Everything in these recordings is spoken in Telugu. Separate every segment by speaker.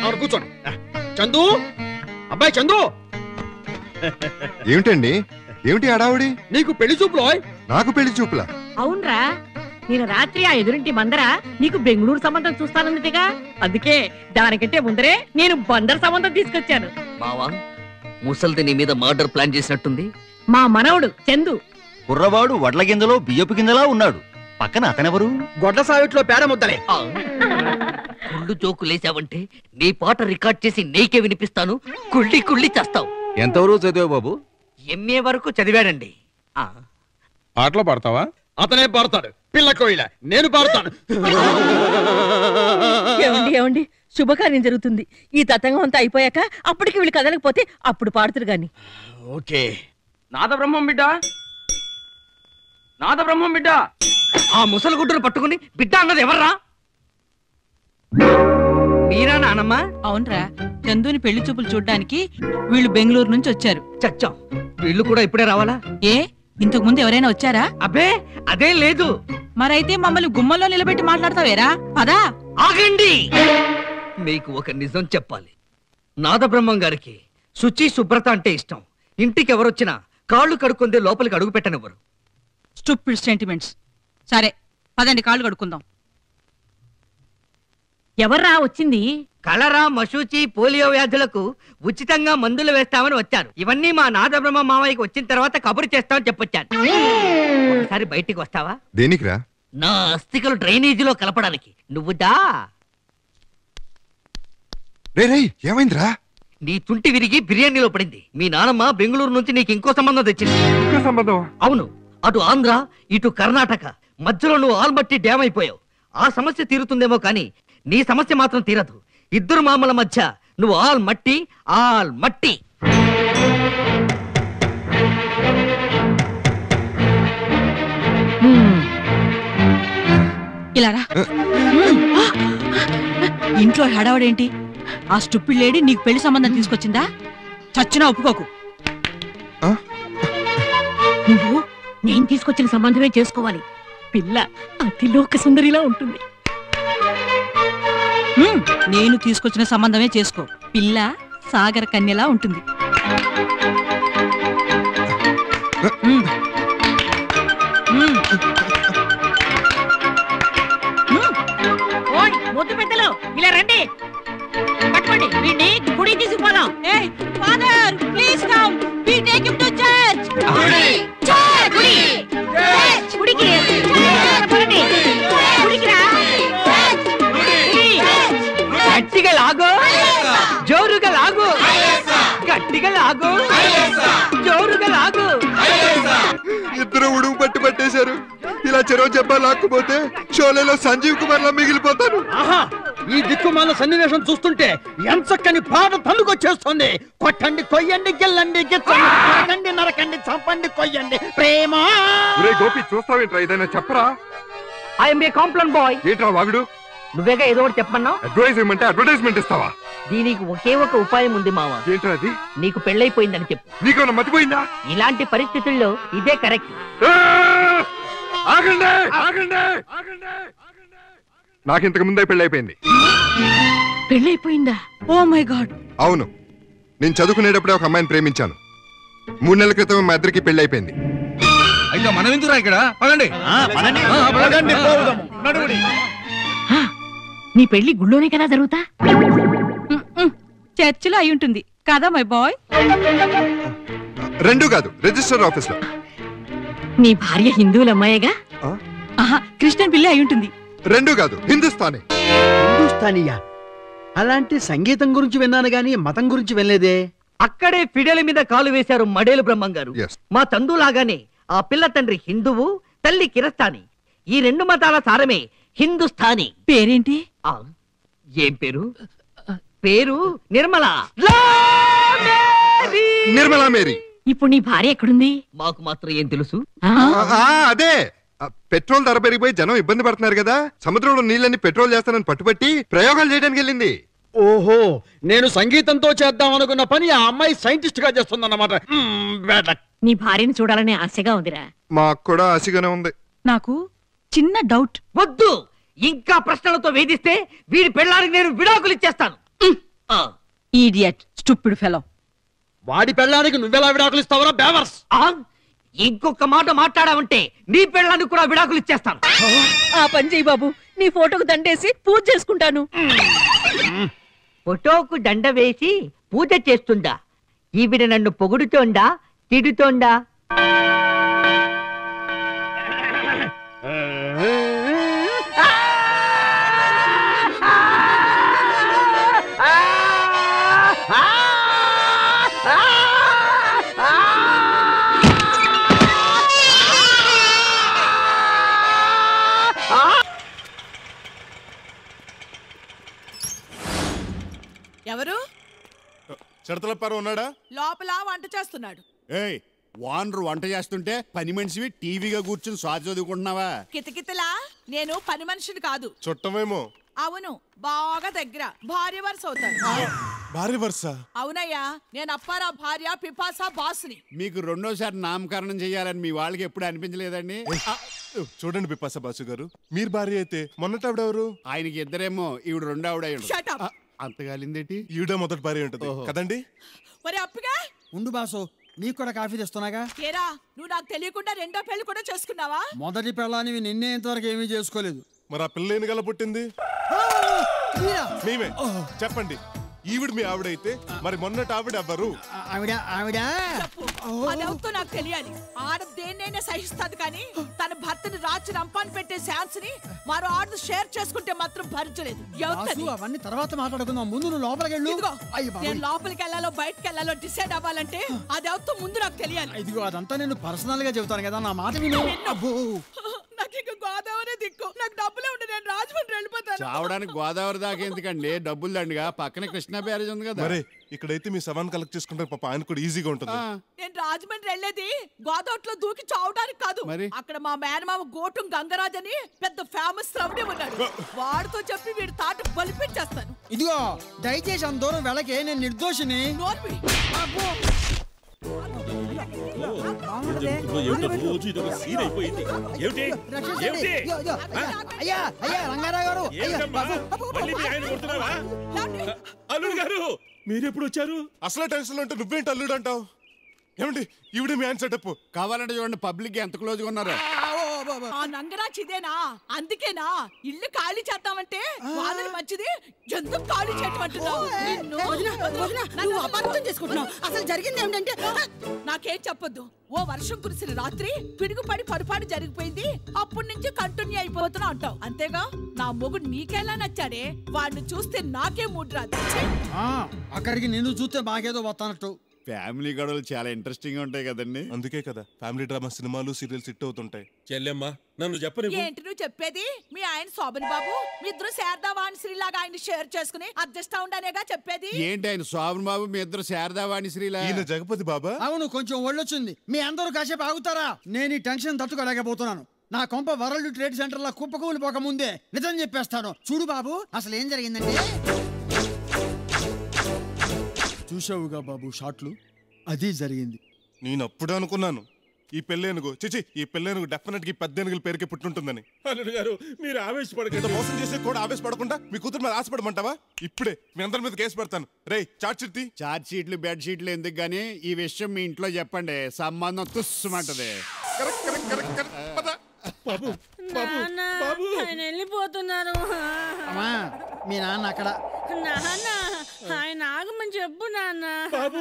Speaker 1: ఆవిడ కూర్చోండి చందు అబ్బాయి చందు
Speaker 2: ఏమిటండి ఏమిటి అడావుడి
Speaker 1: నీకు పెళ్లి చూపులో
Speaker 2: నాకు పెళ్లి చూపులా
Speaker 3: అవునరా నేను రాత్రి ఆ ఎదురింటి మందర నీకు బెంగళూరు సంబంధం చూస్తానన్నదిగా అందుకే దానికంటే ముందరే నేను బందర్ సంబంధం తీసుకొచ్చాను
Speaker 4: మావా ముసల్ది నీ మీద మర్డర్ ప్లాన్ చేసినట్టుంది
Speaker 3: మా మనవడు చందు
Speaker 5: కుర్రవాడు వడ్ల గింజలో బియ్యపు గింజలా ఉన్నాడు పక్కన అతనెవరు
Speaker 1: గొడ్ల సావిట్లో పేడ ముద్దలే
Speaker 4: ఆ. కుళ్ళు జోకు లేసావంటే నీ పాట రికార్డ్ చేసి నీకే వినిపిస్తాను కుళ్ళి కుళ్ళి చేస్తావు
Speaker 6: ఎంతవరకు చదివావు బాబు
Speaker 4: ఎంఏ వరకు చదివాడండి ఆ.
Speaker 6: పాటలు పాడతావా
Speaker 1: అతనే పాడతాడు పిల్ల కోయిల నేను పాడతాను
Speaker 3: ఏమండి ఏమండి శుభకార్యం జరుగుతుంది ఈ తతంగం అంతా అయిపోయాక అప్పటికి వీళ్ళు కదలకపోతే అప్పుడు పాడుతురు గాని
Speaker 1: ఓకే
Speaker 7: నాద బ్రహ్మం బిడ్డ నాద బ్రహ్మం బిడ్డ
Speaker 4: ఆ ముసలి గుడ్డును పట్టుకుని బిడ్డ అన్నది ఎవర్రా మీరా నానమ్మా
Speaker 8: అవునరా చందుని పెళ్లి చూపులు చూడ్డానికి వీళ్ళు బెంగళూరు నుంచి వచ్చారు
Speaker 4: చచ్చాం వీళ్ళు కూడా ఇప్పుడే రావాలా
Speaker 8: ఏ ఇంతకు ముందు ఎవరైనా వచ్చారా
Speaker 4: అబ్బే అదేం లేదు
Speaker 8: మరైతే మమ్మల్ని గుమ్మల్లో నిలబెట్టి మాట్లాడతావేరా పదా
Speaker 4: ఆగండి మీకు ఒక నిజం చెప్పాలి నాదబ్రహ్మం గారికి శుచి శుభ్రత అంటే ఇష్టం ఇంటికి ఎవరొచ్చినా కాళ్ళు కడుక్కుందే లోపలికి అడుగు పెట్టనివ్వరు
Speaker 8: స్టూపిడ్ సెంటిమెంట్స్ సరే పదండి కాళ్ళు కడుక్కుందాం
Speaker 3: ఎవర్రా వచ్చింది
Speaker 4: కలరా మశూచి పోలియో వ్యాధులకు ఉచితంగా మందులు వేస్తామని వచ్చారు ఇవన్నీ మా నాదబ్రహ్మ మావయ్యకి వచ్చిన తర్వాత కబురు చేస్తామని చెప్పొచ్చాను ఒకసారి బయటికి వస్తావా
Speaker 2: దేనికిరా
Speaker 4: నా అస్థికలు డ్రైనేజీలో కలపడానికి నువ్వు దా
Speaker 2: రే రే ఏమైందిరా
Speaker 4: నీ తుంటి విరిగి బిర్యానీలో పడింది మీ నానమ్మ బెంగళూరు నుంచి నీకు ఇంకో సంబంధం తెచ్చింది
Speaker 2: ఇంకా సంబంధం
Speaker 4: అవును అటు ఆంధ్ర ఇటు కర్ణాటక మధ్యలో నువ్వు ఆల్మట్టి డ్యామ్ అయిపోయావు ఆ సమస్య తీరుతుందేమో కానీ నీ సమస్య మాత్రం తీరదు ఇద్దరు మామల మధ్య నువ్వు ఆల్ మట్టి ఆల్ మట్టి
Speaker 8: ఇలా రా ఇంట్లో హడావడేంటి ఆ స్టూపిడ్ లేడీ నీకు పెళ్లి సంబంధం తీసుకొచ్చిందా చచ్చినా ఒప్పుకోకు
Speaker 3: నువ్వు నేను తీసుకొచ్చిన సంబంధమే చేసుకోవాలి పిల్ల అతిలోక సుందరిలా ఉంటుంది
Speaker 8: హ్మ్, నేను తీసుకొచ్చిన సంబంధమే చేసుకో పిల్ల సాగర కన్యలా ఉంటుంది హ్మ్. హ్మ్. హ్మ్.
Speaker 3: ఓయ్ ముద్దు పెద్దలు ఇలా రండి పట్టుకోండి వీడిని గుడి తీసుకుపోదాం
Speaker 8: Hey, father, please come. We take him to church.
Speaker 3: Church! గుడి! చర్చ్! గుడికి! చర్చ్! పదండి. గుడికి రా. గుడి!
Speaker 4: గట్టిగా లాగు జోరుగా లాగు గట్టిగా లాగు జోరుగా లాగు
Speaker 2: ఇద్దరు ఉడుగు పట్టి పట్టేశారు ఇలా చెరవ చెప్పా లాక్కుపోతే షోలేలో సంజీవ్ కుమార్ లా మిగిలిపోతాను
Speaker 1: ఆహా ఈ దిక్కుమాల సన్నివేశం చూస్తుంటే ఎంచక్కని పాట తన్నుకొచ్చేస్తుంది కొట్టండి కొయ్యండి గిల్లండి గిచ్చండి కొట్టండి నరకండి చంపండి కొయ్యండి ప్రేమ
Speaker 2: ఒరే గోపి చూస్తావేంట్రా ఏదైనా చెప్పరా
Speaker 4: ఐఎమ్ ఏ కాంప్లైంట్ బాయ్
Speaker 2: ఏంట్రా వాగుడు
Speaker 4: నువ్వేగా ఏదో ఒకటి చెప్పన్నావు
Speaker 2: అడ్వర్టైజ్ ఇవ్వమంటే అడ్వర్టైజ్మెంట్ ఇస్తావా
Speaker 4: దీనికి ఒకే ఒక ఉపాయం ఉంది మామ
Speaker 2: ఏంట్రా అది
Speaker 4: నీకు పెళ్ళైపోయిందని చెప్పు
Speaker 2: నీకేమన్నా మతిపోయిందా
Speaker 4: ఇలాంటి పరిస్థితుల్లో ఇదే కరెక్ట్
Speaker 2: ఆ! ఆగండి ఆగండి ఆగండి నాకు ఇంతకు ముందే పెళ్ళైపోయింది
Speaker 3: పెళ్ళైపోయిందా
Speaker 8: ఓ మై గాడ్
Speaker 2: అవును నేను చదువుకునేటప్పుడే ఒక అమ్మాయిని ప్రేమించాను మూడు నెలల క్రితం మా ఇద్దరికి పెళ్ళైపోయింది
Speaker 6: అయితే మనం ఎందుకురా ఇక్కడ పదండి
Speaker 1: పదండి, పోదాము. నడువుడి.
Speaker 3: హా, నీ పెళ్లి గుళ్ళోనే కదా జరుగుతా
Speaker 8: చర్చిలో అయి ఉంటుంది కదా మై బాయ్
Speaker 2: రెండు కాదు రిజిస్టర్ ఆఫీస్ లో
Speaker 3: నీ భార్య హిందువుల అమ్మాయిగా
Speaker 8: ఆహా క్రిస్టియన్ పిల్ల అయి ఉంటుంది
Speaker 2: రెండు కాదు హిందుస్థానీ
Speaker 1: హిందుస్థానీయా అలాంటి సంగీతం గురించి విన్నాను గాని మతం గురించి వినలేదే
Speaker 4: అక్కడే ఫిడేల మీద కాలు వేశారు మడేలు బ్రహ్మం గారు
Speaker 2: Yes.
Speaker 4: మా తందులాగానే ఆ పిల్ల తండ్రి హిందువు తల్లి కిరస్తాని ఈ రెండు మతాల సారమే హిందుస్థానీ
Speaker 8: పేరేంటి
Speaker 4: ఆ, ఏం పేరు పేరు నిర్మల
Speaker 2: నిర్మలా మేరీ
Speaker 3: ఇప్పుడు నీ భార్య ఎక్కడుంది
Speaker 4: మాకు మాత్రం ఏం తెలుసు
Speaker 3: ఆ?
Speaker 2: ఆ, ఆ, అదే ఆ, పెట్రోల్ ధర పెరిగిపోయి జనం ఇబ్బంది పడుతున్నారు కదా సముద్రంలో నీళ్ళని పెట్రోల్ చేస్తానని పట్టుబట్టి ప్రయోగాలు చేయడానికి వెళ్ళింది
Speaker 1: ఓహో నేను సంగీతంతో చేద్దాం అనుకున్న పని ఆ అమ్మాయి సైంటిస్ట్ గా చేస్తుందన్నమాట మ్మ్, bad luck.
Speaker 3: నీ భార్యని చూడాలనే ఆశగా ఉందిరా
Speaker 2: మాకు కూడా ఆశగానే ఉంది
Speaker 8: నాకు చిన్న డౌట్
Speaker 4: వద్దు ఇంకా ప్రశ్నలతో వేధిస్తే వీడి పెళ్ళానికి నేను విడాకులు ఇచ్చేస్తాను ఆ,
Speaker 8: ఈడియట్ స్టూపిడ్ ఫెలో
Speaker 1: వాడి పెళ్ళానికి నువ్వెలా విడాకులు ఇస్తావరా బేవర్స్
Speaker 4: ఆ, ఇంకొక మాట మాట్లాడావంటే నీ పెళ్ళానికి కూడా విడాకులు ఇచ్చేస్తాను
Speaker 3: ఆ పని చెయ్యి బాబు నీ ఫోటోకు దండేసి పూజ చేసుకుంటాను
Speaker 4: ఫోటోకు దండ వేసి పూజ చేస్తుందా ఈవిడ నన్ను పొగుడుతోందా తిడుతోందా
Speaker 7: ఎవరు
Speaker 9: చిడతలప్పారు ఉన్నాడా
Speaker 7: లోపల వంట చేస్తున్నాడు
Speaker 9: ఏయ్ వానరు వంట చేస్తుంటే పని మనిషివి టీవీగా కూర్చుని స్వాతి చదువుకుంటున్నావా
Speaker 7: కితకితలా నేను పని మనిషిని కాదు
Speaker 9: చుట్టమేమో
Speaker 7: అవును బాగా దగ్గర భార్య వరుస అవుతాను
Speaker 9: భారీ వరుస
Speaker 7: అవునయ్యా నేను అప్పారా భార్య పిపాసా బాస్ని
Speaker 9: మీకు రెండోసారి నామకరణం చేయాలని మీ వాళ్ళకి ఎప్పుడు అనిపించలేదండి
Speaker 10: చూడండి బిపాస బాసు గారు మీరు భార్య అయితే మొన్నటావిడెవరు
Speaker 9: ఆయనకి ఇద్దరేమో ఈవిడ రెండో ఆవిడ అయి ఉండదు.
Speaker 7: Shut up.
Speaker 9: ఆ, అంతగాలిందేటి
Speaker 10: ఈవిడ మొదటి భార్య ఉంటుంది
Speaker 9: ఓహో.
Speaker 10: కదండి
Speaker 7: ఒరే అప్పుగా
Speaker 1: ఉండు బాసు నీకు కూడా కాఫీ తెస్తున్నాగా
Speaker 7: ఏరా నువ్వు నాకు తెలియకుండా రెండో పెళ్లి కూడా చేసుకున్నావా
Speaker 1: మొదటి పెళ్ళానివి నిన్నే ఇంతవరకు ఏమీ చేసుకోలేదు
Speaker 10: మరి ఆ పిల్ల ఎన్ని గల పుట్టింది మేమే చెప్పండి ఈవిడ మీ ఆవిడైతే మరి మొన్నటి ఆవిడ ఎవ్వరు
Speaker 1: ఆవిడ ఆవిడ
Speaker 7: చెప్పు అదవుతో నాకు తెలియాలి ఆడ దేన్నైనా సహిస్తుంది కానీ తన భర్తని రాచి రంపాన్ని పెట్టే ఛాన్స్ ని మరో ఆడు షేర్ చేసుకుంటే మాత్రం భరించలేదు ఎవరిది?
Speaker 1: బాసు అవన్నీ తర్వాత మాట్లాడుకుందాం ముందు నువ్వు లోపలికి వెళ్ళు
Speaker 7: ఇదిగో
Speaker 1: అయ్య బాబోయ్.
Speaker 7: నేను లోపలికి వెళ్ళాలో బయటకు వెళ్ళాలో డిసైడ్ అవ్వాలంటే అది అవుతూ ముందు నాకు తెలియాలి
Speaker 1: ఇదిగో అదంతా నేను పర్సనల్ గా చెబుతాను కదా నా మాట విను అబ్బో
Speaker 7: నాకు ఇక గోదావరి దిక్కు నాకు డబ్బులే ఉంటే నేను రాజమండ్రి వెళ్ళిపోతాను
Speaker 9: చావడానికి గోదావరి దాకా ఎందుకండి డబ్బులు దండిగా పక్కనే కృష్ణా బ్యారేజ్ ఉంది కదా
Speaker 10: మరే ఇక్కడైతే మీ సవాన్ కలెక్ట్ చేసుకుంటే పాప ఆయన కూడా ఈజీగా ఉంటుంది
Speaker 9: ఆ,
Speaker 7: నేను రాజమండ్రి వెళ్ళేది గోదావరిలో దూకి చావడానికి కాదు
Speaker 9: మరి?
Speaker 7: అక్కడ మా మేనమామ గోటం గంగరాజ్ అని పెద్ద ఫేమస్ రౌడీ ఉన్నాడు వాడితో చెప్పి వీడి తాట బలిపించేస్తాను
Speaker 1: ఇదిగో దయచేసి అంత దూరం వెళ్ళకే నేను నిర్దోషిని
Speaker 7: నోర్మి
Speaker 1: రక్షించండి. ఇదిగో, ఇదిగో, అయ్యా అయ్యా రంగారావు గారు అయ్యా, బాబు.
Speaker 10: అల్లుడు గారు మీరెప్పుడు వచ్చారు అసలే టెన్షన్ ఉంటే నువ్వేంటి అల్లుడు అంటావు ఏమండి ఈవిడ మీ ఆయన సెటప్
Speaker 9: కావాలంటే చూడండి పబ్లిక్ ఎంత క్లోజ్ గా ఉన్నారు
Speaker 7: ఆ నంగరాజ్ ఇదేనా అందుకేనా ఇల్లు ఖాళీ చేద్దామంటే వాళ్ళని మంచిది ఎందుకు ఖాళీ చేయటమంటున్నావు నిన్ను- నన్ను అపార్థం చేసుకుంటున్నావు అసలు జరిగింది ఏమిటంటే నాకేం చెప్పొద్దు ఓ వర్షం కురిసిన రాత్రి పిడుగుపడి పొరపాటు జరిగిపోయింది అప్పటి నుంచి కంటిన్యూ అయిపోతున్నా అంటావు అంతేగా నా మొగుడు నీకెలా నచ్చాడే వాడిని చూస్తే నాకే మూడు రాదు ఛీ!
Speaker 1: ఆ, అక్కడికి నిన్ను చూస్తే మాకేదో వస్తానట్టు
Speaker 9: ఫ్యామిలీ గొడవలు చాలా ఇంట్రెస్టింగ్ గా ఉంటాయి కదండి
Speaker 10: అందుకే కదా ఫ్యామిలీ డ్రామా సినిమాలు సీరియల్స్ హిట్ అవుతుంటాయి
Speaker 6: చెల్లెమ్మా నన్ను చెప్పని
Speaker 7: ఏంటి నువ్వు చెప్పేది మీ ఆయన శోభన్ బాబు మీ ఇద్దరు శారదా వాణిశ్రీ లాగా ఆయన షేర్ చేసుకుని అడ్జస్ట్ ఉండనేగా చెప్పేది
Speaker 9: ఏంటి ఆయన శోభన్ బాబు మీ ఇద్దరు శారదావాణి శ్రీలా
Speaker 10: ఈయన జగపతి బాబా
Speaker 1: అవును కొంచెం ఒళ్ళొచ్చింది మీ అందరూ కాసేపు ఆగుతారా నేను ఈ టెన్షన్ తట్టుకోలేకపోతున్నాను నా కొంప వరల్డ్ ట్రేడ్ సెంటర్ లో కుప్పకూలిపోక ముందే నిజం చెప్పేస్తాను చూడు బాబు అసలు ఏం జరిగిందంటే చూసావుగా బాబు షాట్లు అది జరిగింది
Speaker 10: నేను అప్పుడే అనుకున్నాను ఈ పెళ్ళేనుగు చిచి ఈ పెళ్ళేనుగు డెఫినెట్ గా ఈ పెద్ద ఏనుగుల పేరుకి పుట్టుంటుందని
Speaker 6: అల్లుడు గారు మీరు ఆవేశపడకండి
Speaker 10: మోసం చేసే కూడా ఆవేశపడకుండా మీ కూతురు మీద ఆశపడమంటావా ఇప్పుడే మీ అందరి మీద కేసు పెడతాను రేయ్ చాట్ చిట్టి
Speaker 9: చార్జ్ షీట్లు బెడ్ షీట్లు ఎందుకు గానీ ఈ విషయం మీ ఇంట్లో చెప్పండి సంబంధం తుస్సుమంటది
Speaker 10: కరెక్ట్ కరెక్ట్ కరెక్ట్ కరెక్ట్ పద.
Speaker 6: బాబు బాబు బాబు
Speaker 3: ఆయన వెళ్ళిపోతున్నారు
Speaker 1: అమ్మా మీ నాన్న అక్కడ
Speaker 3: నాన్న ఆయన ఆగమని చెప్పు నాన్న
Speaker 6: బాబు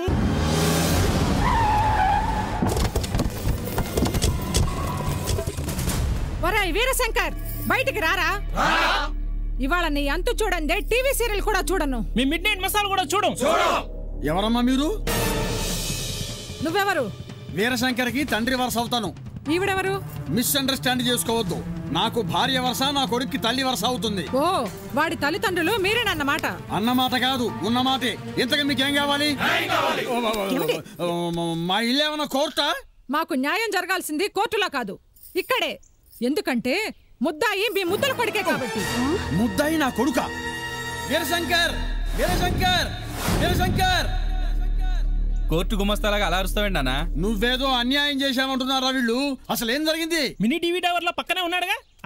Speaker 7: ఒరేయ్ వీరశంకర్ బయటికి రారా ఇవాళ నీ అంతు చూడండి టీవీ సీరియల్ కూడా చూడను
Speaker 1: మీ మిడ్ నైట్ మసాలా కూడా చూడం ఎవరమ్మా మీరు
Speaker 7: నువ్వెవరు
Speaker 1: వీరశంకర్కి తండ్రి వరుస అవుతాను
Speaker 7: ఈవిడెవరు
Speaker 1: మిస్అండర్స్టాండ్ చేసుకోవద్దు నాకు భార్య వరుస నా కొడుక్కి తల్లి వరుస అవుతుంది
Speaker 7: ఓ వాడి తల్లిదండ్రులు మీరేనన్నమాట
Speaker 1: అన్నమాట కాదు ఉన్నమాటే ఇంతకు మీకేం కావాలి ఓ, ఓ, ఓ, ఓ, మా ఇల్లు ఏమైనా కోర్టా
Speaker 7: మాకు న్యాయం జరగాల్సింది కోర్టులో కాదు ఇక్కడే ఎందుకంటే ముద్దాయి మీ ముద్దల కొడికే కాబట్టి
Speaker 1: ముద్దాయి నా కొడుక వీరశంకర్ వీరశంకర్ వీరశంకర్
Speaker 11: కోర్టు గుమస్తాలాగా అలా అరుస్తావండి నాన్న
Speaker 1: నువ్వేదో అన్యాయం చేశామంటున్నారా వీళ్ళు అసలు ఏం జరిగింది
Speaker 11: మినీ టీవీ టవర్ లో పక్కనే ఉన్నాడుగా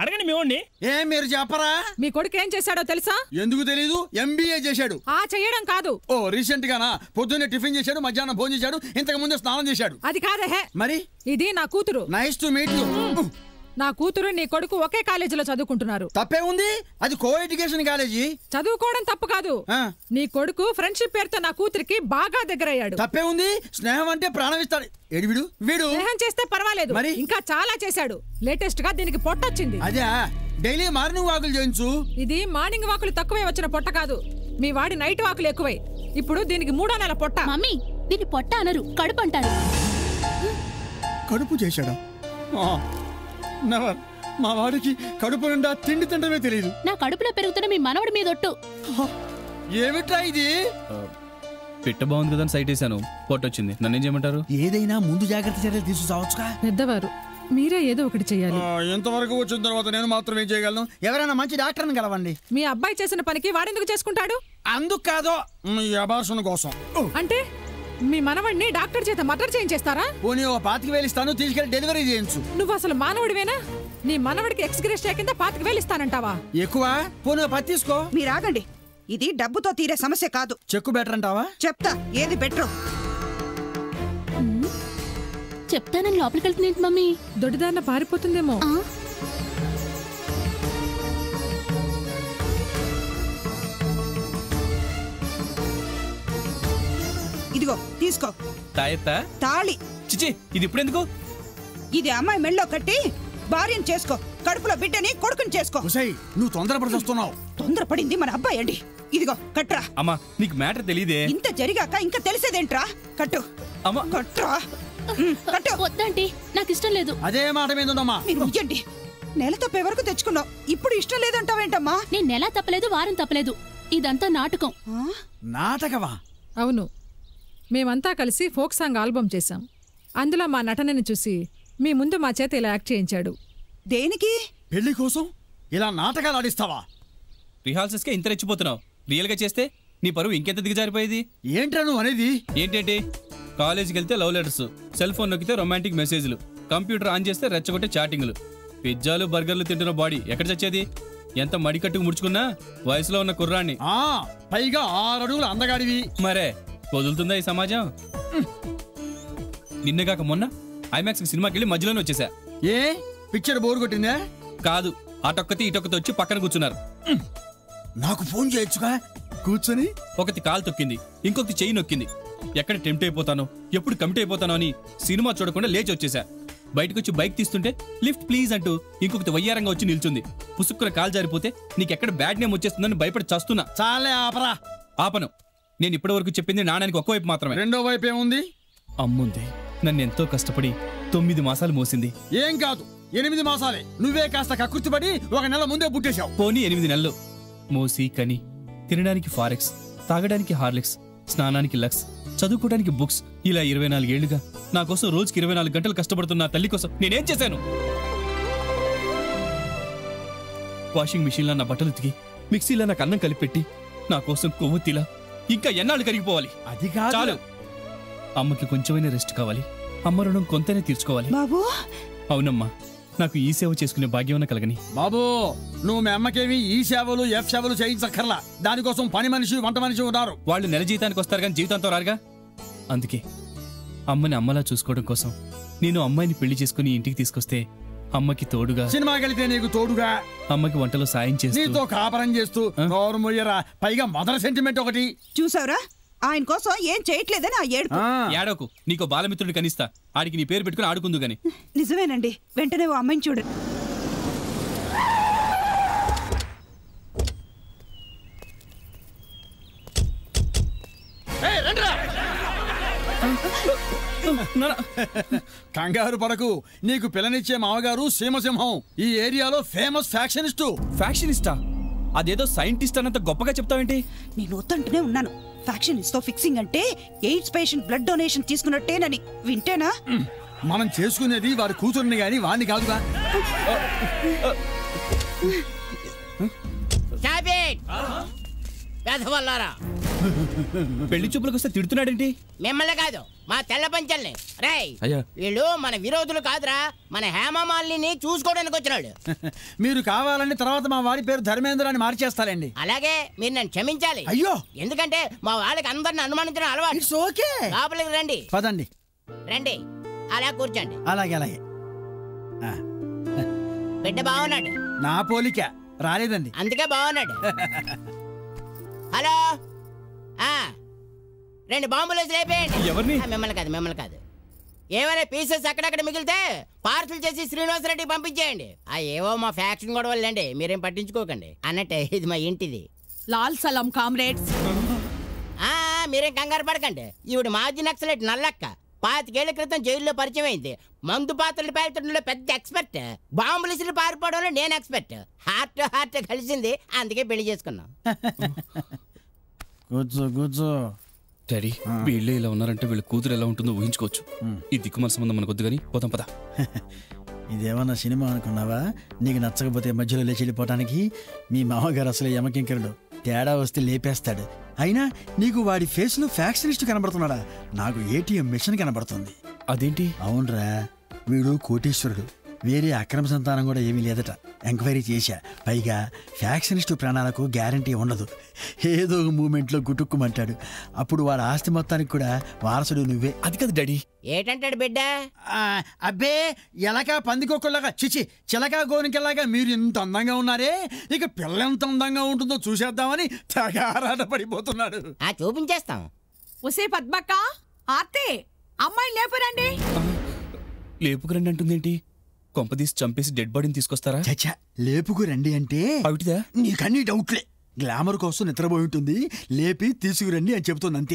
Speaker 11: అడగండి మీ వాడిని
Speaker 1: ఏం మీరు చెప్పరా
Speaker 7: మీ కొడుకు ఏం చేశాడో తెలుసా
Speaker 1: ఎందుకు తెలీదు ఎంబీఏ చేశాడు
Speaker 7: ఆ చెయ్యడం కాదు
Speaker 1: ఓ రీసెంట్ గానా పొద్దున్నే టిఫిన్ చేశాడు మధ్యాహ్నం భోజనం చేశాడు ఇంతకు ముందే స్నానం చేశాడు
Speaker 7: అది కాదే హే.
Speaker 1: మరి
Speaker 7: ఇది నా కూతురు
Speaker 1: నైస్ టు మీట్ యు
Speaker 7: నా కూతురు నీ కొడుకు ఒకే కాలేజీలో చదువుకుంటున్నారు
Speaker 1: తప్పే ఉంది అది కో ఎడ్యుకేషన్ కాలేజీ
Speaker 7: చదువుకోవడం తప్పు కాదు నీ కొడుకు ఫ్రెండ్షిప్ పేరుతో నా కూతురికి బాగా దగ్గరయ్యాడు
Speaker 1: తప్పే ఉంది స్నేహం అంటే ప్రాణం ఇస్తాడు ఏడు వీడు వీడు
Speaker 7: స్నేహం చేస్తే పర్వాలేదు
Speaker 1: మరి?
Speaker 7: ఇంకా చాలా చేశాడు లేటెస్ట్ గా దీనికి పొట్టొచ్చింది
Speaker 1: అదే డైలీ మార్నింగ్ వాకులు చేయించు
Speaker 7: ఇది మార్నింగ్ వాకులు తక్కువే వచ్చిన పొట్ట కాదు మీ వాడి నైట్ వాకులు ఎక్కువై ఇప్పుడు దీనికి మూడో నెల పొట్ట
Speaker 12: మమ్మీ దీన్ని పొట్ట అనరు కడుపు అంటారు
Speaker 1: కడుపు చేశాడా నెవర్ మా వాడికి కడుపు నిండా తిండి తింటమే తెలియదు
Speaker 12: నా కడుపులో పెరుగుతున్న మీ మనవడి మీద ఒట్టు
Speaker 1: ఏమిట్రా ఇది
Speaker 11: పిట్ట బాగుంది కదా అని సైట్ వేసాను పొట్టొచ్చింది నన్ను ఏం చేయమంటారు
Speaker 1: ఏదైనా ముందు జాగ్రత్త చర్యలు తీసుకురావచ్చుగా
Speaker 7: పెద్దవారు మీరే ఏదో ఒకటి చెయ్యాలి
Speaker 1: ఎంతవరకు వచ్చిన తర్వాత నేను మాత్రం ఏం చేయగలను ఎవరైనా మంచి డాక్టర్ని కలవండి
Speaker 7: మీ అబ్బాయి చేసిన పనికి వాడెందుకు చేసుకుంటాడు
Speaker 1: అందుకు కాదో ఈ అబార్షన్ కోసం
Speaker 7: అంటే మీ మనవడిని డాక్టర్ చేత మర్డర్ చేయించేస్తారా
Speaker 1: పోనీ ఓ పాతికి వేలిస్తాను తీసుకెళ్లి డెలివరీ చేయించు
Speaker 7: నువ్వు అసలు మానవుడివేనా నీ మనవడికి ఎక్స్గ్రేస్ కింద పాతికి వేలిస్తానంటావా
Speaker 1: ఎక్కువ పోనీ ఓ పది తీసుకో
Speaker 13: మీరు ఆగండి ఇది డబ్బుతో తీరే సమస్య కాదు
Speaker 1: చెక్కు బెటర్ అంటావా
Speaker 13: చెప్తా ఏది బెటర్
Speaker 12: చెప్తానని లోపలికి వెళ్తున్నాంటి మమ్మీ
Speaker 7: దొడ్డిదారిన పారిపోతుందేమో
Speaker 13: ఇదిగో తీసుకో
Speaker 11: తాయెత్తా
Speaker 13: తాళి
Speaker 11: చిచి ఇది ఇప్పుడు ఎందుకు
Speaker 13: ఇది అమ్మాయి మెళ్ళో కట్టి భార్యను చేసుకో కడుపులో బిడ్డని కొడుకుని చేసుకో
Speaker 1: నువ్వు తొందరపడి వస్తున్నావు
Speaker 13: తొందరపడింది మన అబ్బాయి అండి ఇదిగో కట్రా
Speaker 11: అమ్మా నీకు మ్యాటర్ తెలియదే
Speaker 13: ఇంత జరిగాక ఇంకా తెలిసేదేంట్రా కట్టు
Speaker 11: అమ్మా
Speaker 13: కట్రా ఉమ్, కట్టు
Speaker 12: వద్దంటీ నాకు ఇష్టం లేదు
Speaker 1: అదే మాట మీద ఉందమ్మా
Speaker 13: మీరు ఉయ్యండి నెల తప్పే వరకు తెచ్చుకున్నావు ఇప్పుడు ఇష్టం లేదంటావేంటమ్మా
Speaker 12: నేను నెల తప్పలేదు వారం తప్పలేదు ఇదంతా నాటకం
Speaker 1: నాటకవా
Speaker 7: అవును మేమంతా కలిసి ఫోక్ సాంగ్ ఆల్బమ్ చేశాం అందులో మా నటనని చూసి మీ ముందు మా చేత ఇలా యాక్ట్ చేయించాడు
Speaker 13: దేనికి
Speaker 1: పెళ్లి కోసం ఇలా నాటకాలు ఆడిస్తావా
Speaker 11: రిహార్సల్స్కే ఇంత రెచ్చిపోతున్నావు రియల్గా చేస్తే నీ పరువు ఇంకెంత దిగజారిపోయేది
Speaker 1: ఏంట్రా నువ్వు అనేది
Speaker 11: ఏంటేంటి కాలేజీకి వెళ్తే లవ్ లెటర్స్ సెల్ ఫోన్ నొక్కితే రొమాంటిక్ మెసేజ్లు కంప్యూటర్ ఆన్ చేస్తే రెచ్చగొట్టే చాటింగ్లు పిజ్జాలు బర్గర్లు తింటున్న బాడీ ఎక్కడ చచ్చేది ఎంత మడికట్టుకు ముడుచుకున్నా వయసులో ఉన్న కుర్రాన్ని
Speaker 1: ఆ పైగా ఆరు అడుగులు అందగాడివి
Speaker 11: మరే వదులుతుందా ఈ సమాజం నిన్నగాక మొన్న ఐమాక్స్ సినిమాకి వెళ్ళి మధ్యలోనే వచ్చేసా
Speaker 1: ఏ పిక్చర్ బోర్ కొట్టిందా
Speaker 11: కాదు అటొక్కతి ఇటొక్కతి వచ్చి పక్కన కూర్చున్నారు
Speaker 1: నాకు ఫోన్ చేయొచ్చుగా కూర్చొని
Speaker 11: ఒకటి కాలు తొక్కింది ఇంకొకటి చెయ్యి నొక్కింది ఎక్కడ టెంప్ట్ అయిపోతానో ఎప్పుడు కమిట్ అయిపోతానో అని సినిమా చూడకుండా లేచి వచ్చేసా బయటకు వచ్చి బైక్ తీస్తుంటే లిఫ్ట్ ప్లీజ్ అంటూ ఇంకొకటి వయ్యారంగా వచ్చి నిల్చుంది పుసుక్కున కాలు జారిపోతే నీకెక్కడ బ్యాడ్ నేమ్ వచ్చేస్తుందని భయపడి చస్తున్నా
Speaker 1: చాలే ఆపరా
Speaker 11: ఆపను నేను ఇప్పటి వరకు చెప్పింది నాణానికి ఒకవైపు మాత్రమే
Speaker 1: రెండో వైపు ఏముంది
Speaker 11: అమ్ముంది నన్ను ఎంతో కష్టపడి తొమ్మిది మాసాలు మోసింది
Speaker 1: ఏం కాదు ఎనిమిది మాసాలే నువ్వే కాస్త కకృతిపడి ఒక నెల ముందే పుట్టేశావు
Speaker 11: పోనీ ఎనిమిది నెలలు మోసి కని తినడానికి ఫారెక్స్ తాగడానికి హార్లిక్స్ స్నానానికి లక్స్ చదువుకోవడానికి బుక్స్ ఇలా ఇరవై నాలుగేళ్లుగా నా కోసం రోజుకి ఇరవై నాలుగు గంటలు కష్టపడుతున్న నా తల్లి కోసం నేనేం చేశాను వాషింగ్ మిషన్లో నా బట్టలు ఉతికి మిక్సీలో నాకు అన్నం కలిపెట్టి నా కోసం కొవ్వొత్తిలా ఇంకా ఎన్నాళ్ళు కరిగిపోవాలి
Speaker 1: అది కాదు.
Speaker 11: చాలు అమ్మకి కొంచెమైనా రెస్ట్ కావాలి అమ్మ రుణం కొంతనే తీర్చుకోవాలి
Speaker 13: బాబు
Speaker 11: అవునమ్మా నాకు ఈ సేవ చేసుకునే భాగ్యం కలగని
Speaker 1: బాబు నువ్వు మీ అమ్మకేమి ఈ సేవలు ఎఫ్ సేవలు చేయించక్కర్లా దానికోసం పని మనిషి వంట మనిషి ఉన్నారు
Speaker 11: వాళ్ళు నెల జీతానికి వస్తారు కానీ జీవితంతో రారుగా అందుకే అమ్మని అమ్మలా చూసుకోవడం కోసం నేను అమ్మాయిని పెళ్లి చేసుకుని ఇంటికి తీసుకొస్తే అమ్మకి తోడుగా
Speaker 1: సినిమాకి వెళితే నీకు తోడుగా
Speaker 11: అమ్మకి వంటలో సాయం చేస్తూ
Speaker 1: నీతో కాపరం చేస్తూ నోరు మొయ్యరా పైగా మదర్ సెంటిమెంట్ ఒకటి
Speaker 13: చూసావురా ఆయన కోసం ఏం చేయట్లేదని ఆ ఏడుపు
Speaker 11: ఏడోకు నీకో బాలమిత్రుడు కనిస్తా ఆడికి నీ పేరు పెట్టుకుని ఆడుకుందు గాని
Speaker 13: నిజమేనండి వెంటనే ఓ అమ్మాయిని చూడండి
Speaker 1: కంగారు పడకు నీకు పిల్లనిచ్చే మామగారు సీమసింహం ఈ ఏరియాలో ఫేమస్ ఫ్యాక్షనిస్టు
Speaker 11: ఫ్యాక్షనిస్టా అదేదో సైంటిస్ట్ అన్నంత గొప్పగా చెప్తావేంటి
Speaker 13: నేను వద్దంటూనే ఉన్నాను ఫ్యాక్షనిస్ట్ తో ఫిక్సింగ్ అంటే ఎయిడ్స్ పేషెంట్ బ్లడ్ డొనేషన్ తీసుకున్నట్టేనని వింటేనా
Speaker 1: మనం చేసుకునేది వారి కూతుర్ని గాని వాడిని కాదుగా
Speaker 14: క్యాబిన్ వెధవల్లారా
Speaker 11: పెళ్లి చూపులకు వస్తే తిడుతున్నాడేంటి
Speaker 14: మిమ్మల్ని కాదు మా తెల్ల పంచల్ని రేయ్
Speaker 11: అయ్యా
Speaker 14: వీళ్ళు మన విరోధులు కాదురా మన హేమమాలిని చూసుకోవడానికి వచ్చినాడు
Speaker 1: మీరు కావాలంటే తర్వాత మా వాడి పేరు ధర్మేంద్ర అని మార్చేస్తారండి
Speaker 14: అలాగే మీరు నన్ను క్షమించాలి
Speaker 1: అయ్యో
Speaker 14: ఎందుకంటే మా వాళ్ళకి అందరిని అనుమానించడం అలవాటు
Speaker 1: ఇట్స్ ఓకే
Speaker 14: లోపలికి రండి
Speaker 1: పదండి
Speaker 14: రండి అలా కూర్చోండి
Speaker 1: అలాగే అలాగే ఆ,
Speaker 14: బిడ్డ బాగున్నాడు
Speaker 1: నా పోలిక రాలేదండి
Speaker 14: అందుకే బాగున్నాడు హలో ఆ రెండు బాంబులు వేసి లేపేయండి
Speaker 11: ఎవరిని?
Speaker 14: ఆ, మిమ్మల్ని కాదు మిమ్మల్ని కాదు ఏమైనా పీసెస్ అక్కడక్కడ మిగిలితే పార్సల్ చేసి శ్రీనివాసరెడ్డికి పంపించేయండి ఆ ఏవో మా ఫ్యాక్షన్ కూడా వెళ్ళండి మీరేం పట్టించుకోకండి అన్నట్టే ఇది మా ఇంటిది
Speaker 7: లాల్ సలాం కామ్రేడ్స్
Speaker 14: ఆ మీరేం కంగారు పడకండి ఈవిడ మాజీ నక్సలెట్ నల్లక్క పాతికేళ్ల క్రితం జైల్లో పరిచయం అయింది మందు పాత్రలు పేల్చడంలో పెద్ద ఎక్స్పర్ట్ బాంబులు ఇసిరి పారిపోవడంలో నేను ఎక్స్పర్ట్ హార్ట్ టు హార్ట్ కలిసింది అందుకే పెళ్లి చేసుకున్నాం
Speaker 1: కూర్చో కూర్చో
Speaker 11: డాడీ వీళ్ళే ఇలా ఉన్నారంటే వీళ్ళ కూతురు ఎలా ఉంటుందో ఊహించుకోవచ్చు ఈ దిక్కుమాల సంబంధం మనకు వద్దు కానీ పోతాం పదా
Speaker 1: ఇదేమన్నా సినిమా అనుకున్నావా నీకు నచ్చకపోతే మధ్యలో లేచి వెళ్ళిపోవటానికి మీ మామగారు అసలు యమకింకరుడు తేడా వస్తే లేపేస్తాడు అయినా నీకు వాడి ఫేస్ లో ఫ్యాక్షనిస్ట్ కనబడుతున్నాడా నాకు ఏటీఎం మిషన్ కనబడుతుంది
Speaker 11: అదేంటి
Speaker 1: అవునరా వీడు కోటీశ్వరుడు వేరే అక్రమ సంతానం కూడా ఏమీ లేదట ఎంక్వైరీ చేశా పైగా ఫ్యాక్షనిస్టు ప్రాణాలకు గ్యారంటీ ఉండదు ఏదో ఒక మూమెంట్లో గుటుక్కుమంటాడు అప్పుడు వాడి ఆస్తి మొత్తానికి కూడా వారసుడు నువ్వే
Speaker 11: అది కదా డాడీ
Speaker 14: ఏటంటాడు బిడ్డ
Speaker 1: అబ్బే ఎలక పందికొక్కలాగా చిచి చిలక గోనికెలాగా మీరు ఇంత అందంగా ఉన్నారే ఇక పిల్ల ఎంత అందంగా ఉంటుందో చూసేద్దామని తెగ ఆరాట పడిపోతున్నాడు
Speaker 14: ఆ చూపించేస్తాం
Speaker 7: ఒసే పద్మక్క ఆర్తే అమ్మాయిని లేపరండి
Speaker 11: లేపుకురండి అంటుందేంటి కొంపదీసి చంపేసి డెడ్ బాడీని తీసుకొస్తారా
Speaker 1: చచ్చా లేపుకు రండి అంటే
Speaker 11: అవిటిదా
Speaker 1: నీకన్నీ డౌట్లే గ్లామర్ కోసం నిద్రపోయి ఉంటుంది లేపి తీసుకురండి అని చెబుతుంది అంతే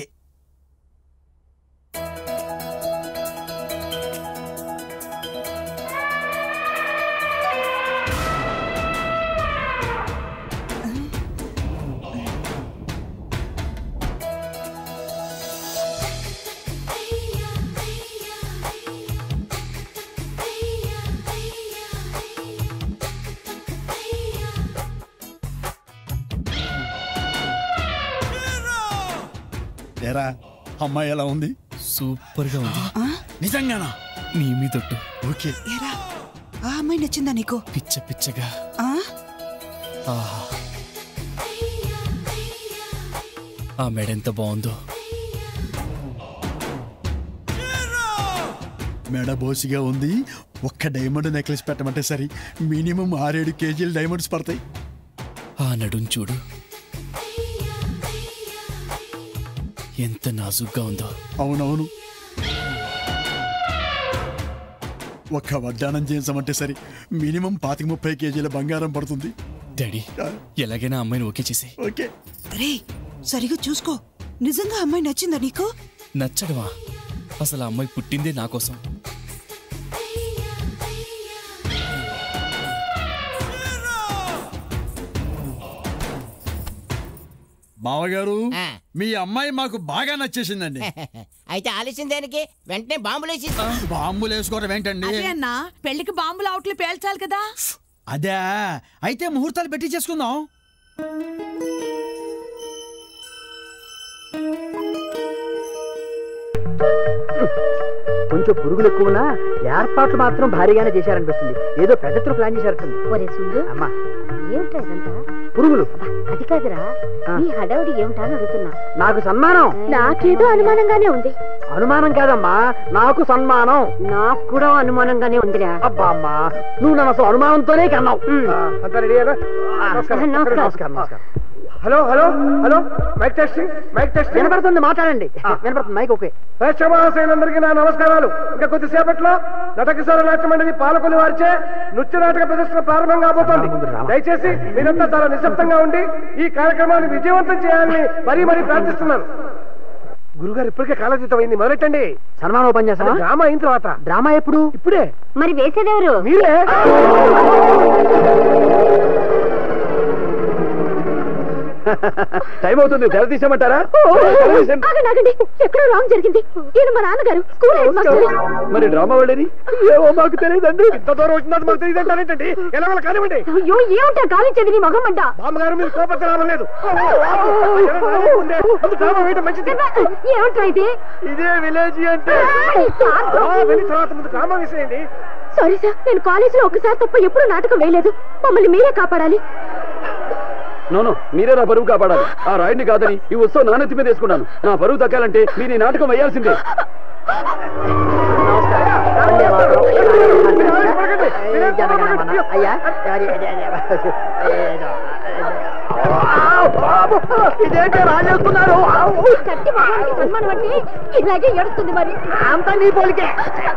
Speaker 1: ఏరా అమ్మాయి ఎలా ఉంది
Speaker 11: సూపర్ గా ఉంది
Speaker 1: నిజంగానా
Speaker 11: నీ మీదొట్టు
Speaker 1: ఓకే
Speaker 13: ఏరా ఆ అమ్మాయి నచ్చిందా నీకు
Speaker 11: పిచ్చ పిచ్చగా
Speaker 13: ఆ?
Speaker 11: ఆహా. ఆ మెడ ఎంత బాగుందో
Speaker 1: మెడ బోసిగా ఉంది ఒక్క డైమండ్ నెక్లెస్ పెట్టమంటే సరి మినిమం ఆరేడు కేజీలు డైమండ్స్ పడతాయి
Speaker 11: ఆ నడుం చూడు ఎంత నాజుగ్గా ఉందో
Speaker 1: అవునవును ఒక్క వడ్డానం చేయించమంటే సరి మినిమం పాతిక ముప్పై కేజీల బంగారం పడుతుంది
Speaker 11: డాడీ ఎలాగైనా అమ్మాయిని ఓకే చేసి
Speaker 1: ఓకే
Speaker 13: రే సరిగా చూసుకో నిజంగా అమ్మాయి నచ్చిందా నీకు
Speaker 11: నచ్చడమా అసలు ఆ అమ్మాయి పుట్టిందే నా కోసం
Speaker 1: బావగారు మీ అమ్మాయి మాకు బాగా నచ్చేసిందండి
Speaker 14: అయితే ఆలస్యం దేనికి వెంటనే బాంబులు వేసి
Speaker 1: బాంబులు వేసుకోవడం ఏంటండి
Speaker 7: అదే అన్నా పెళ్లికి బాంబులు అవుట్లు పేల్చాలి కదా
Speaker 1: అదే అయితే ముహూర్తాలు పెట్టి చేసుకుందాం
Speaker 15: కొంచెం పురుగులు ఎక్కువనా ఏర్పాట్లు మాత్రం భారీగానే చేశారనిపిస్తుంది ఏదో పెద్దతులు ప్లాన్ చేశారట్టుంది
Speaker 16: ఒరే సుందు
Speaker 15: అమ్మా
Speaker 16: ఏమిటా ఇదంతా
Speaker 15: పురుగులు
Speaker 16: అది కాదురా నీ హడావుడి ఏమిటా అని అడుగుతున్నా
Speaker 15: నాకు సన్మానం
Speaker 16: నాకేదో అనుమానంగానే ఉంది
Speaker 15: అనుమానం కాదమ్మా నాకు సన్మానం
Speaker 16: నాకు కూడా అనుమానంగానే ఉందిరా
Speaker 15: అబ్బా అమ్మా నువ్వు నన్ను అసలు అనుమానంతోనే కన్నావు ఆ, అంతా రెడీ నమస్కారం
Speaker 16: నమస్కారం.
Speaker 15: నమస్కారం నమస్కారం hello hello hello mic testing mic testing వినపడుతుంది మాట్లాడండి వినపడుతుంది మైక్ ఓకే
Speaker 17: ప్రేక్షమాశయులందరికీ నా నమస్కారాలు ఇంకా కొద్దిసేపట్లో నటకిశోర నాట్య మండలి పాలకొల్లి వారిచే నృత్య నాటక ప్రదర్శన ప్రారంభం కాబోతోంది దయచేసి మీరంతా చాలా నిశ్శబ్దంగా ఉండి ఈ కార్యక్రమాన్ని విజయవంతం చేయాలని మరీ మరీ ప్రార్థిస్తున్నాను గురుగారు ఇప్పటికే కాలతీతం అయింది మొదలెట్టండి
Speaker 15: సన్మానం ఓపెన్ చేస్తావా
Speaker 17: అది డ్రామా అయిన తర్వాత
Speaker 15: డ్రామా ఎప్పుడు
Speaker 17: ఇప్పుడే
Speaker 16: మరి వేసేదెవరు
Speaker 17: మీరే
Speaker 15: టైం అవుతుంది తెర తీసామంటారా
Speaker 16: ఆగండి ఆగండి ఎక్కడో రాంగ్ జరిగింది ఈయన మా నాన్నగారు స్కూల్ హెడ్ మాస్టర్
Speaker 15: మరి డ్రామా వాళ్ళని ఏమో మాకు తెలియదండి ఇంత దూరం వచ్చినట్టు మాకు తెలియదు అంటారేంటండి ఎలా వాళ్ళ కానివ్వండి
Speaker 16: అయ్యో ఏమిటా గాలించేది నీ మగం అంట
Speaker 15: బామ్మగారు మీరు కోపత్తి రావడం లేదు డ్రామా వేయడం మంచిది
Speaker 16: ఏమిటా ఇది
Speaker 15: ఇదే విలేజ్ అంటే ఆ, వెళ్ళి తర్వాత ముందు డ్రామా వేసేయండి
Speaker 16: సారీ సార్ నేను కాలేజీలో ఒకసారి తప్ప ఎప్పుడు నాటకం వేయలేదు మమ్మల్ని మీరే కాపాడాలి
Speaker 15: నోను మీరే నా బరువు కాపాడాలి ఆ రాయిని కాదని ఈ ఉత్సవం నానెత్తి మీద వేసుకున్నాను నా బరువు దక్కాలంటే మీరు ఈ నాటకం వేయాల్సిందే
Speaker 18: అయ్యా
Speaker 15: ఇదేంటి రాజేస్తున్నారు
Speaker 16: చట్టి మగానికి సన్మానం అంటే ఇలాగే ఏడుస్తుంది మరి
Speaker 18: అంతా నీ పోలికే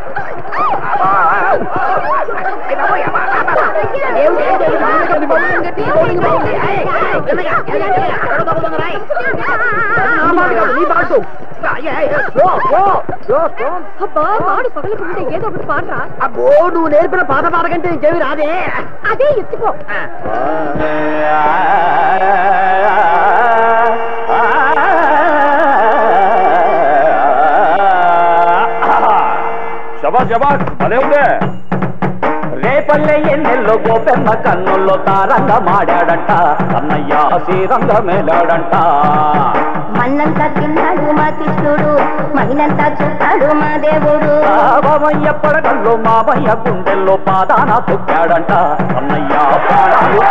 Speaker 16: అబ్బా వాడు పగలకుంటే ఏదో ఒకటి పాడరా
Speaker 18: అబ్బో నువ్వు నేర్పిన పాత పాట కంటే ఇంకేమి రాదే
Speaker 16: అదే ఎత్తుకో
Speaker 19: శబాష్ శబాష్ అదే ఉందే రేపల్లె ఎన్నెల్లో గోపెమ్మ కన్నుల్లో తారంగ మాడాడంట అన్నయ్య శ్రీరంగ మేలాడంట
Speaker 20: మన్నంతా తిన్నాడు మా కృష్ణుడు మహినంతా చూస్తాడు మా దేవుడు
Speaker 19: బాబయ్య పడగల్లో మామయ్య గుండెల్లో పాదాన తొక్కాడంట అన్నయ్య ప్రాణాలు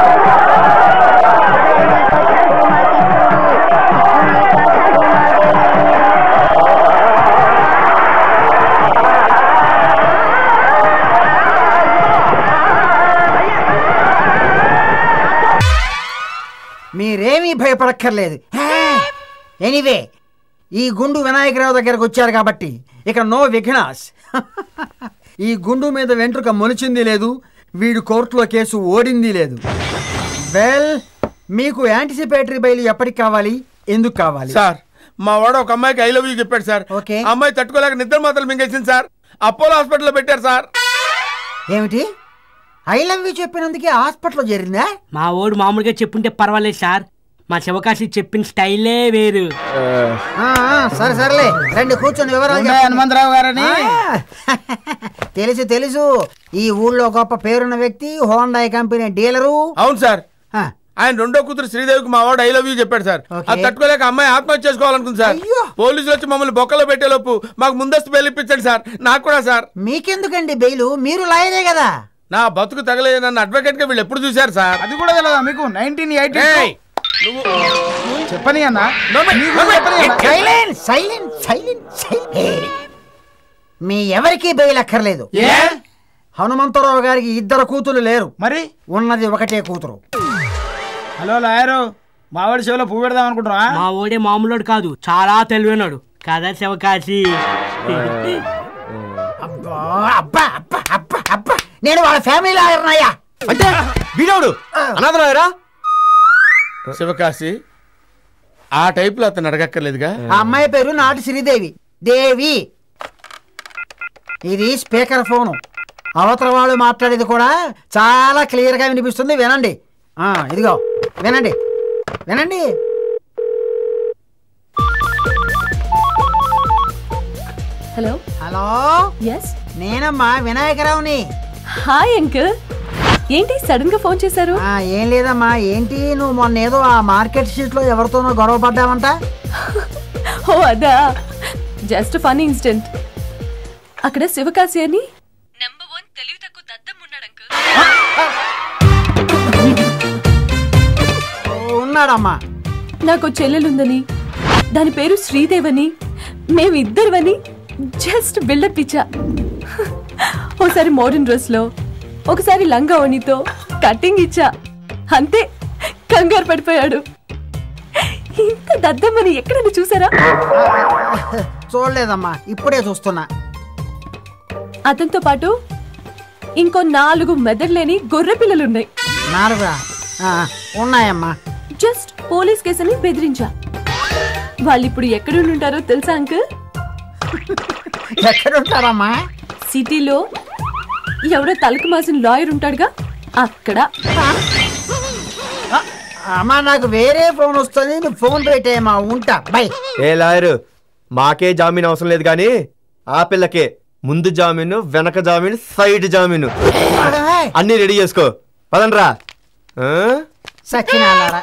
Speaker 18: మీరేమీ భయపడక్కర్లేదు ఎనీవే ఈ గుండు వినాయకరావు దగ్గరకు వచ్చారు కాబట్టి ఇక నో విఘ్నాస్ ఈ గుండు మీద వెంట్రుక మొలిచింది లేదు వీడు కోర్టులో కేసు ఓడింది లేదు వెల్ మీకు యాంటిసిపేటరీ బయలు ఎప్పటికి కావాలి ఎందుకు కావాలి
Speaker 21: సార్ మా వాడు ఒక అమ్మాయికి ఐ లవ్ యూ చెప్పాడు సార్
Speaker 18: ఓకే
Speaker 21: ఆ అమ్మాయి తట్టుకోలేక నిద్ర మాత్రలు మింగేసింది సార్ అపోలో హాస్పిటల్లో పెట్టారు సార్
Speaker 18: ఏమిటి ఐ లవ్ యూ చెప్పినందుకే హాస్పిటల్లో చేరిందా
Speaker 22: మా ఓడు మామూలుగా చెప్పుంటే పర్వాలేదు సార్ మా శివకాశి చెప్పిన స్టైలే వేరు
Speaker 18: ఆ, ఆ, సరే సరేలే రండి కూర్చొని వివరాలు
Speaker 22: ఉండే
Speaker 18: చెప్పండి.
Speaker 22: హనుమంతరావు గారని?
Speaker 18: ఆ, తెలుసు తెలుసు ఈ ఊళ్ళో గొప్ప పేరున్న వ్యక్తి హోండాయ్ కంపెనీ డీలరు
Speaker 21: అవును సార్ ఆయన రెండో కూతురు శ్రీదేవికి మా వాడు ఐ లవ్ యూ చెప్పాడు సార్ అది తట్టుకోలేక అమ్మాయి ఆత్మహత్య చేసుకోవాలనుకుంది సార్ పోలీసులు వచ్చి మమ్మల్ని బొక్కలో పెట్టేలోపు మాకు ముందస్తు బెయిల్ ఇప్పించండి సార్ నాకు కూడా సార్
Speaker 18: మీకెందుకండి బెయిలు మీరు లాయరే కదా
Speaker 21: నా బతుకు తగలేదు నన్ను అడ్వకేట్ గా వీళ్ళు ఎప్పుడు చూశారు సార్
Speaker 22: అది కూడా తెలియదా మీకు నైన్టీన్ ఎయిటీ చెప్పని అన్న
Speaker 18: సైలెంట్ సైలెంట్ సైలెంట్ సైలెంట్ మీ ఎవరికి బెయిల్ అక్కర్లేదు హనుమంతరావు గారికి ఇద్దరు కూతురు లేరు
Speaker 22: మరి
Speaker 18: ఉన్నది ఒకటే కూతురు
Speaker 22: హలో లాయరు మావాడి చెవిలో పువ్వు పెడదాం అనుకుంటున్నా మా ఓడే మామూలుడు కాదు చాలా తెలివైనాడు కదా శివకాశి
Speaker 18: అబ్బా అబ్బా అబ్బా అబ్బా అబ్బా నేను వాళ్ళ ఫ్యామిలీ లాయర్నయ్యా
Speaker 21: అంటే వీడోడు అనాథరాయరా శివకాశి ఆ టైప్ లో అతను అడగక్కర్లేదుగా
Speaker 18: ఆ అమ్మాయి పేరు నాటి శ్రీదేవి దేవి ఇది స్పీకర్ ఫోను అవతల వాళ్ళు మాట్లాడేది కూడా చాలా క్లియర్ గా వినిపిస్తుంది వినండి ఆ ఇదిగో వినండి వినండి
Speaker 23: హలో
Speaker 18: హలో
Speaker 23: ఎస్
Speaker 18: నేనమ్మా వినాయకరావుని
Speaker 23: హాయ్ అంకుల్ ఏంటి సడన్ గా ఫోన్ చేశారు
Speaker 18: ఆ, ఏం లేదమ్మా ఏంటి నువ్వు మొన్న ఏదో ఆ మార్కెట్ స్ట్రీట్ లో ఎవరితోనో గొడవ పడ్డావంట
Speaker 23: ఓ అదా జస్ట్ ఫన్ ఇన్సిడెంట్ అక్కడ శివకాశి అని
Speaker 18: ఉన్నాడమ్మా
Speaker 23: నాకు చెల్లెలుందని దాని పేరు శ్రీదేవని మేమిద్దరువని జస్ట్ బిల్డప్ ఇచ్చా ఓసారి మోడర్న్ డ్రెస్ లో ఒకసారి లంగా ఓణితో కటింగ్ ఇచ్చా అంతే కంగారు పడిపోయాడు ఇంత దద్దమ్మని ఎక్కడైనా చూసారా
Speaker 18: చూడలేదమ్మా ఇప్పుడే చూస్తున్నా
Speaker 23: అతనితో పాటు ఇంకో నాలుగు మెదడులేని గొర్రె పిల్లలున్నాయి
Speaker 18: నాలుగా ఆ, ఉన్నాయమ్మా
Speaker 23: జస్ట్ పోలీస్ కేసుని బెదిరించా వాళ్ళు ఇప్పుడు ఎక్కడ ఉంటారో తెలుసా అంకుల్
Speaker 18: ఎక్కడుంటారమ్మా
Speaker 23: సిటీలో ఎవడో తలకు మాసిన లాయర్ ఉంటాడుగా అక్కడ
Speaker 18: అమ్మా నాకు వేరే ఫోన్ వస్తుంది నువ్వు ఫోన్ పెట్టేయమ్మా ఉంటా బై
Speaker 2: ఏ లాయరు మాకే జామీన్ అవసరం లేదు కానీ ఆ పిల్లకే ముందు జామీను వెనక జామీను సైడ్ జామీను అన్ని రెడీ చేసుకో పదండ్రా ఆ?
Speaker 18: సచ్చినాలారా